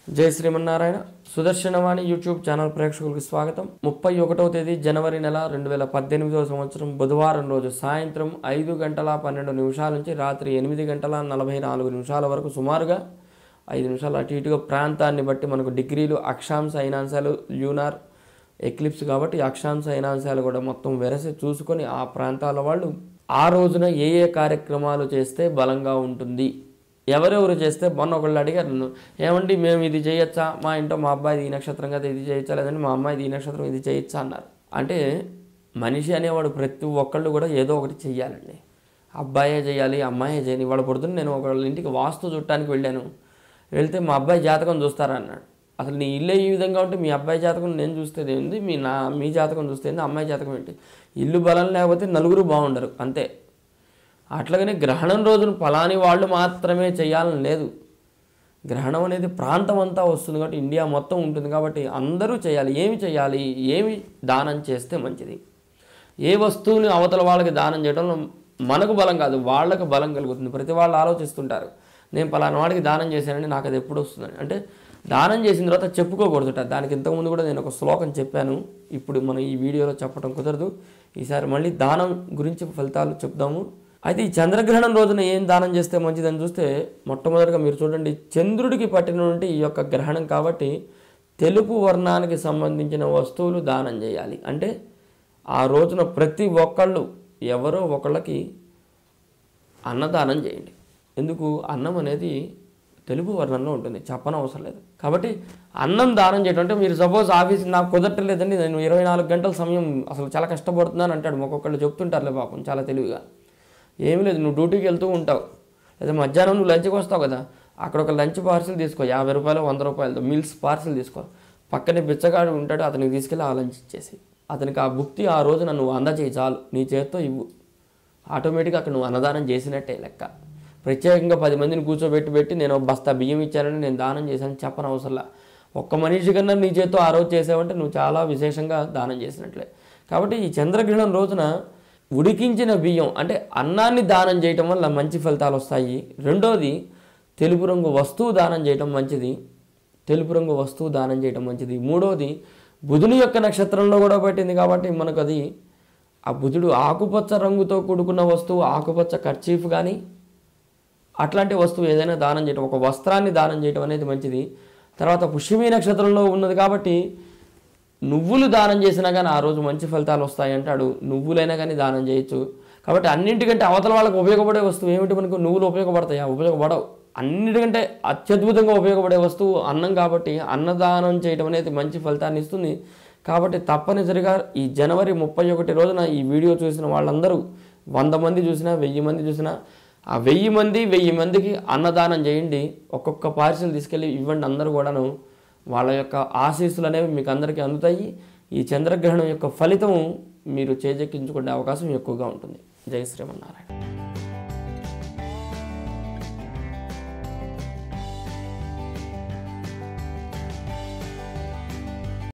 జై Srimannarayana Sudarshanavani YouTube channel ప్రేక్షకులకు స్వాగతం ముప్పై ఒకటవ తేదీ జనవరి నెల రెండు వేల పద్దెనిమిదవ సంవత్సరం బుధవారం రోజు సాయంత్రం ఐదు గంటల పన్నెండు నిమిషాల నుంచి రాత్రి ఎనిమిది గంటల నలభై నాలుగు నిమిషాల వరకు సుమారుగా ఐదు నిమిషాలు అటు ఇటుగా ప్రాంతాన్ని బట్టి మనకు డిగ్రీలు అక్షాంశ అయినాంశాలు ల్యూనార్ ఎక్లిప్స్ కాబట్టి ఈ అక్షాంశ అయినాంశాలు కూడా మొత్తం వెరసి చూసుకొని ఆ ప్రాంతాల వాళ్ళు ఆ రోజున ఏ ఏ కార్యక్రమాలు చేస్తే బలంగా ఉంటుంది ఎవరెవరు చేస్తే మొన్న ఒకళ్ళు అడిగారు నన్ను ఏమండి మేము ఇది చేయొచ్చా మా ఇంట్లో మా అబ్బాయి ఈ నక్షత్రం కదా ఇది చేయొచ్చా లేదంటే మా అమ్మాయిది ఈ నక్షత్రం ఇది చేయొచ్చా అన్నారు అంటే మనిషి అనేవాడు ప్రతి ఒక్కళ్ళు కూడా ఏదో ఒకటి చెయ్యాలండి అబ్బాయే చేయాలి అమ్మాయే చేయాలి వాడు పొద్దున్న నేను ఒకళ్ళ ఇంటికి వాస్తు చుట్టానికి వెళ్ళాను వెళ్తే మా అబ్బాయి జాతకం చూస్తారా అన్నాడు అసలు నీ ఇల్లే ఈ విధంగా ఉంటే మీ అబ్బాయి జాతకం నేను చూస్తే ఏంది మీ నా మీ జాతకం చూస్తే ఏంది అమ్మాయి జాతకం ఏంటి ఇల్లు బలం లేకపోతే నలుగురు బాగుండరు అంతే అట్లాగనే గ్రహణం రోజున ఫలాని వాళ్ళు మాత్రమే చేయాలని లేదు గ్రహణం అనేది ప్రాంతం అంతా వస్తుంది కాబట్టి ఇండియా మొత్తం ఉంటుంది కాబట్టి అందరూ చేయాలి ఏమి చేయాలి ఏమి దానం చేస్తే మంచిది ఏ వస్తువుని అవతల వాళ్ళకి దానం చేయడంలో మనకు బలం కాదు వాళ్ళకు బలం కలుగుతుంది ప్రతి వాళ్ళు ఆలోచిస్తుంటారు నేను పలానా వాడికి దానం చేశానని నాకు అది ఎప్పుడు వస్తుందని అంటే దానం చేసిన తర్వాత చెప్పుకోకూడదుట దానికి ఇంతకుముందు కూడా నేను ఒక శ్లోకం చెప్పాను ఇప్పుడు మనం ఈ వీడియోలో చెప్పడం కుదరదు ఈసారి మళ్ళీ దానం గురించి ఫలితాలు చెప్దాము అయితే ఈ చంద్రగ్రహణం రోజున ఏం దానం చేస్తే మంచిదని చూస్తే మొట్టమొదటిగా మీరు చూడండి చంద్రుడికి పట్టినటువంటి ఈ యొక్క గ్రహణం కాబట్టి తెలుపు వర్ణానికి సంబంధించిన వస్తువులు దానం చేయాలి అంటే ఆ రోజున ప్రతి ఒక్కళ్ళు ఎవరో ఒకళ్ళకి అన్నదానం చేయండి ఎందుకు అన్నం అనేది తెలుపు వర్ణంలో ఉంటుంది చెప్పనవసరం లేదు కాబట్టి అన్నం దానం చేయడం అంటే మీరు సపోజ్ ఆఫీస్ నాకు కుదరట్లేదండి నేను ఇరవై నాలుగు గంటల సమయం అసలు చాలా కష్టపడుతున్నాను అంటాడు ఒక్కొక్కళ్ళు చెప్తుంటారులే పాపం చాలా తెలివిగా ఏమీ లేదు నువ్వు డ్యూటీకి వెళ్తూ ఉంటావు లేదా మధ్యాహ్నం నువ్వు లంచ్కి వస్తావు కదా అక్కడ ఒక లంచ్ పార్సిల్ తీసుకో యాభై రూపాయలు వంద రూపాయలతో మీల్స్ పార్సిల్ తీసుకో పక్కనే బిచ్చగాడు ఉంటాడు అతనికి తీసుకెళ్ళి ఆ లంచ్ ఇచ్చేసి అతనికి ఆ భుక్తి ఆ రోజున నువ్వు అందచేయి చాలు నీ చేత్తో ఇవ్వు ఆటోమేటిక్గా అక్కడ నువ్వు అన్నదానం చేసినట్టే లెక్క ప్రత్యేకంగా పది మందిని కూర్చోబెట్టి పెట్టి నేను ఒక బస్తా బియ్యం ఇచ్చానని నేను దానం చేశాను చెప్పని అవసరంలా ఒక్క మనిషి కన్నా నీ చేత్తో ఆ రోజు చేసావంటే నువ్వు చాలా విశేషంగా దానం చేసినట్లే కాబట్టి ఈ చంద్రగ్రహణం రోజున ఉడికించిన బియ్యం అంటే అన్నాన్ని దానం చేయటం వల్ల మంచి ఫలితాలు వస్తాయి రెండోది తెలుపు రంగు వస్తువు దానం చేయటం మంచిది తెలుపు రంగు వస్తువు దానం చేయటం మంచిది మూడోది బుధుని యొక్క నక్షత్రంలో కూడా పెట్టింది కాబట్టి మనకు అది ఆ బుధుడు ఆకుపచ్చ రంగుతో కూడుకున్న వస్తువు ఆకుపచ్చ కర్చీఫ్ కానీ అట్లాంటి వస్తువు ఏదైనా దానం చేయటం ఒక వస్త్రాన్ని దానం చేయటం అనేది మంచిది తర్వాత పుష్యమీ నక్షత్రంలో ఉన్నది కాబట్టి నువ్వులు దానం చేసినా కానీ ఆ రోజు మంచి ఫలితాలు వస్తాయి అంటాడు నువ్వులైనా కానీ దానం చేయొచ్చు కాబట్టి అన్నింటికంటే అవతల వాళ్ళకి ఉపయోగపడే వస్తువు ఏమిటి మనకు నువ్వులు ఉపయోగపడతాయా ఉపయోగపడవు అన్నిటికంటే అత్యద్భుతంగా ఉపయోగపడే వస్తువు అన్నం కాబట్టి అన్నదానం చేయడం అనేది మంచి ఫలితాన్ని ఇస్తుంది కాబట్టి తప్పనిసరిగా ఈ జనవరి ముప్పై ఒకటి రోజున ఈ వీడియో చూసిన వాళ్ళందరూ వంద మంది చూసినా వెయ్యి మంది చూసినా ఆ వెయ్యి మంది వెయ్యి మందికి అన్నదానం చేయండి ఒక్కొక్క పార్సిల్ తీసుకెళ్ళి ఇవ్వండి అందరూ కూడాను వాళ్ళ యొక్క ఆశీస్సులు అనేవి మీకు అందరికీ అందుతాయి ఈ చంద్రగ్రహణం యొక్క ఫలితం మీరు చేజెక్కించుకునే అవకాశం ఎక్కువగా ఉంటుంది జై శ్రీమన్నారాయణ